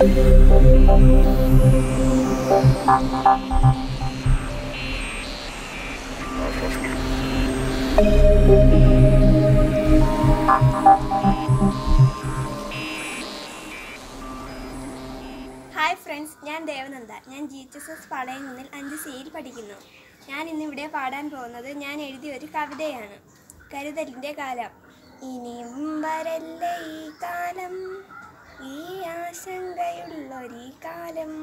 hi friends ഞാൻ ദേവനന്ദ ഞാൻ G H S S പളയംകുന്നിൽ അഞ്ച് സിയിൽ പഠിക്കുന്നു ഞാൻ ഇന്നിവിടെ പാടാൻ പോകുന്നത് ഞാൻ എഴുതിയ ഒരു കവിതയാണ് കരുതലിൻ്റെ കാലം ഇനിയും വരല്ലേ ഈ കാലം ഈ ആശങ്കയുള്ളൊരീ കാലം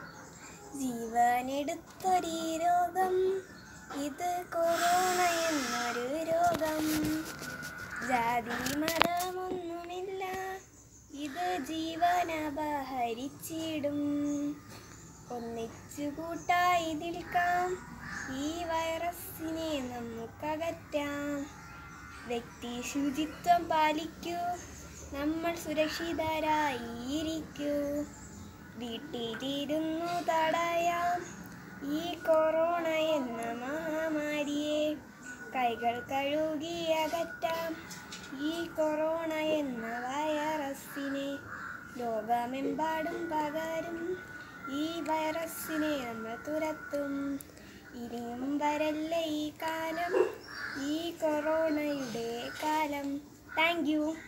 ജീവനെടുത്തൊരീ രോഗം ഇത് കൊറോണ എന്നൊരു രോഗം ജാതി മതമൊന്നുമില്ല ഇത് ജീവനപഹരിച്ചിടും ഒന്നിച്ചു കൂട്ടായി നിൽക്കാം ഈ വൈറസിനെ നമുക്കകറ്റാം വ്യക്തി ശുചിത്വം പാലിക്കൂ നമ്മൾ സുരക്ഷിതരായിരിക്കൂ വീട്ടിലിരുന്നു തടയാം ഈ കൊറോണ എന്ന മഹാമാരിയെ കൈകൾ കഴുകി അകറ്റാം ഈ കൊറോണ എന്ന വൈറസിനെ ലോകമെമ്പാടും പകരും ഈ വൈറസിനെ നമ്മൾ തുരത്തും ഇനിയും വരല്ലേ ഈ കാലം ഈ കൊറോണയുടെ കാലം താങ്ക് യു